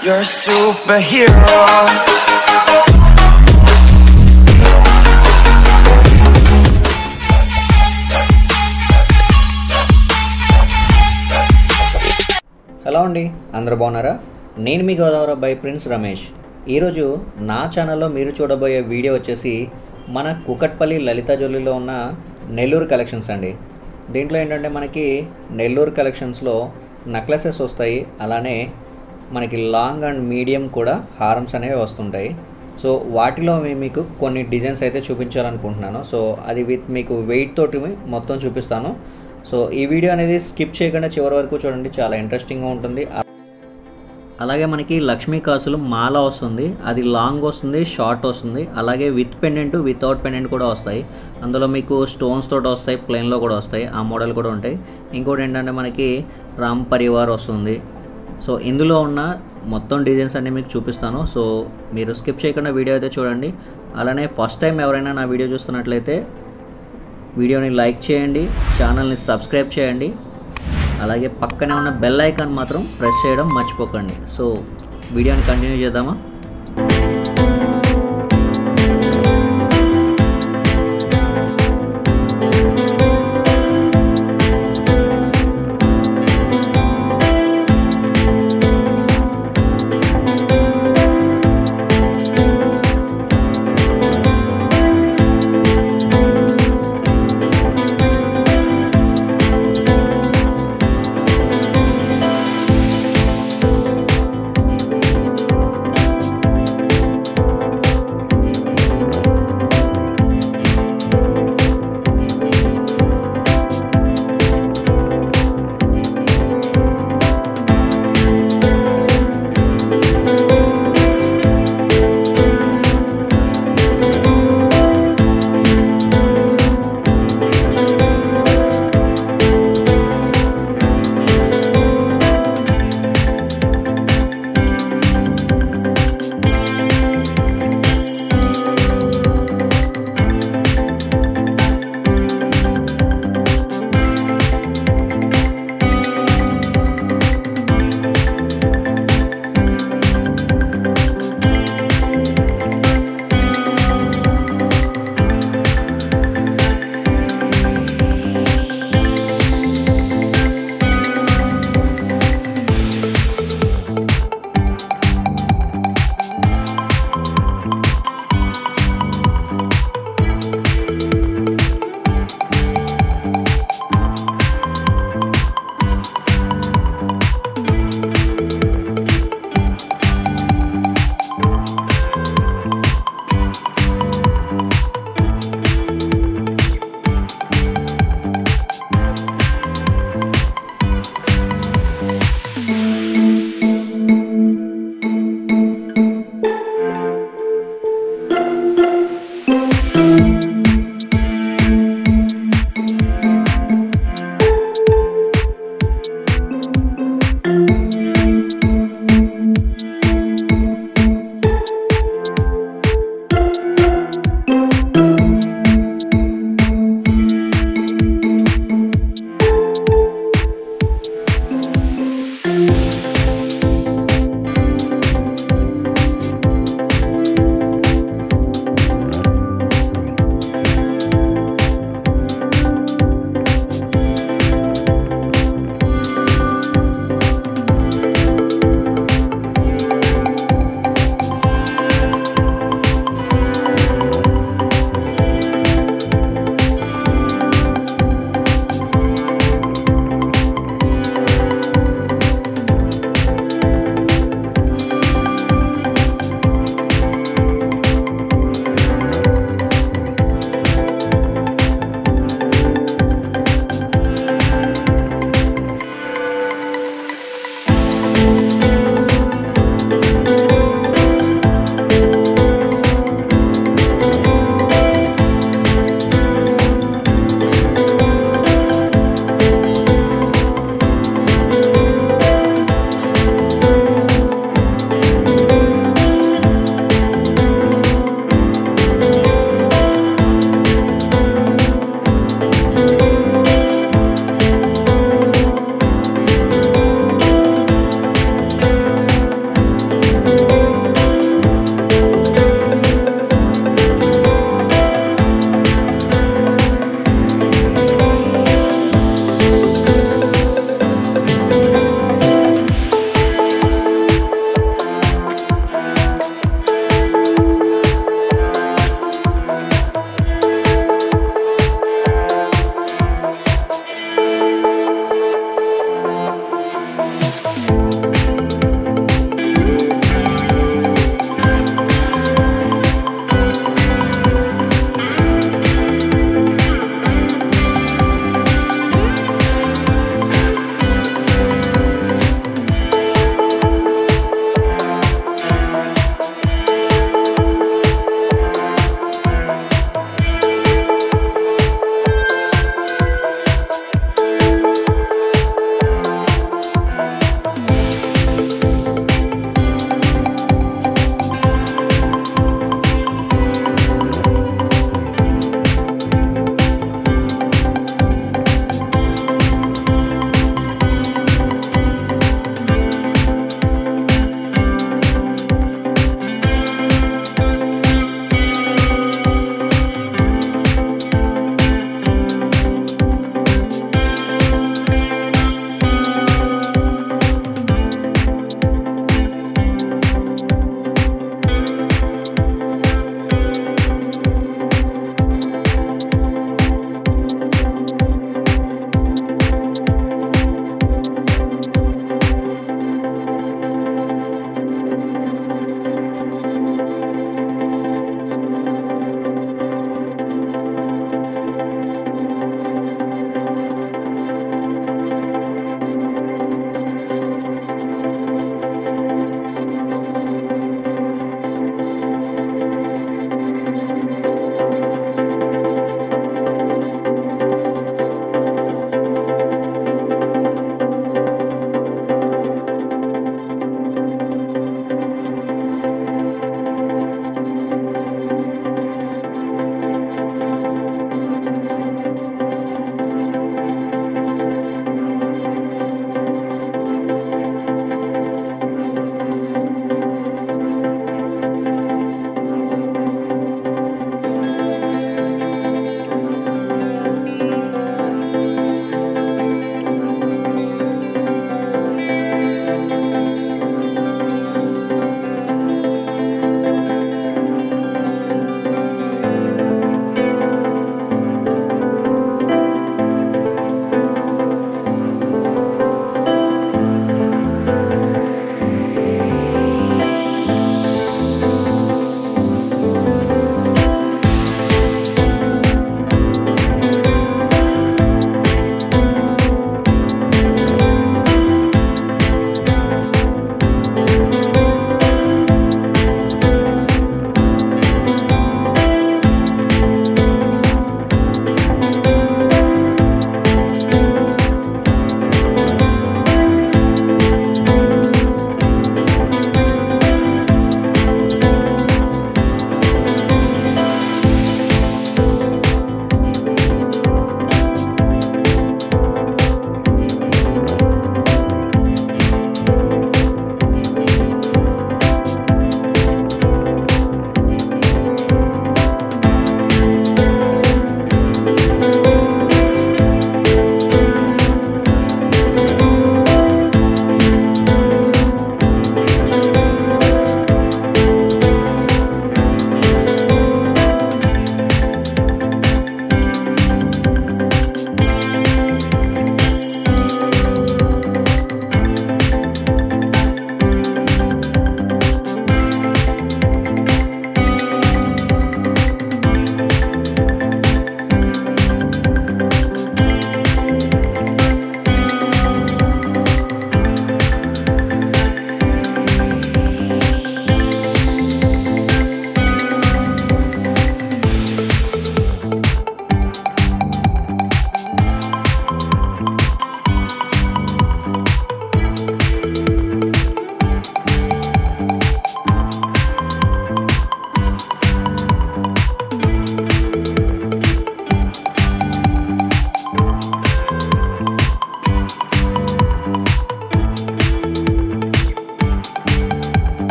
You're a superhero. Hello అండి అందరు బాగున్నారా నేను మీ గోదావరి బై ప్రిన్స్ రమేష్ ఈరోజు నా ఛానల్లో మీరు చూడబోయే వీడియో వచ్చేసి మన కుకట్పల్లి లలిత జ్యువెలరీలో ఉన్న నెల్లూరు కలెక్షన్స్ అండి దీంట్లో ఏంటంటే మనకి నెల్లూరు కలెక్షన్స్లో నెక్లెసెస్ వస్తాయి అలానే మనకి లాంగ్ అండ్ మీడియం కూడా హారమ్స్ అనేవి వస్తుంటాయి సో వాటిలో మీ- మీకు కొన్ని డిజైన్స్ అయితే చూపించాలనుకుంటున్నాను సో అది విత్ మీకు వెయిట్ తోటి మొత్తం చూపిస్తాను సో ఈ వీడియో అనేది స్కిప్ చేయకుండా చివరి వరకు చూడండి చాలా ఇంట్రెస్టింగ్గా ఉంటుంది అలాగే మనకి లక్ష్మీ కాసులు మాల వస్తుంది అది లాంగ్ వస్తుంది షార్ట్ వస్తుంది అలాగే విత్ పెండెంట్ వితౌట్ పెండెంట్ కూడా వస్తాయి అందులో మీకు స్టోన్స్ తోటి వస్తాయి ప్లెయిన్లో కూడా వస్తాయి ఆ మోడల్ కూడా ఉంటాయి ఇంకోటి ఏంటంటే మనకి రామ్ పరివార్ వస్తుంది సో ఇందులో ఉన్న మొత్తం డిజైన్స్ అన్ని మీకు చూపిస్తాను సో మీరు స్కిప్ చేయకుండా వీడియో అయితే చూడండి అలానే ఫస్ట్ టైం ఎవరైనా నా వీడియో చూస్తున్నట్లయితే వీడియోని లైక్ చేయండి ఛానల్ని సబ్స్క్రైబ్ చేయండి అలాగే పక్కనే ఉన్న బెల్ ఐకాన్ మాత్రం ప్రెస్ చేయడం మర్చిపోకండి సో వీడియోని కంటిన్యూ చేద్దామా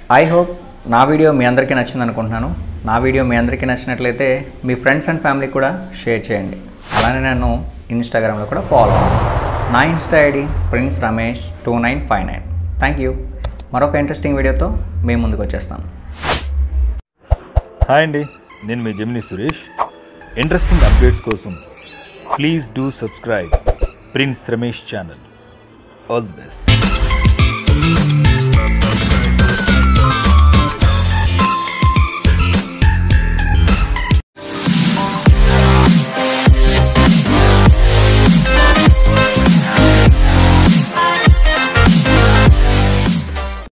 ఐ హోప్ నా వీడియో మీ అందరికీ నచ్చింది అనుకుంటున్నాను నా వీడియో మీ అందరికీ నచ్చినట్లయితే మీ ఫ్రెండ్స్ అండ్ ఫ్యామిలీ కూడా షేర్ చేయండి అలానే నన్ను ఇన్స్టాగ్రామ్లో కూడా ఫాలో అవ్వండి నా insta ID Prince Ramesh two nine five nine thank you మరొక ఇంట్రెస్టింగ్ వీడియోతో మేము ముందుకు వచ్చేస్తాను హాయ్ అండి నేను మీ జమిని సురేష్ ఇంట్రెస్టింగ్ అప్డేట్స్ కోసం please do subscribe Prince Ramesh channel all the best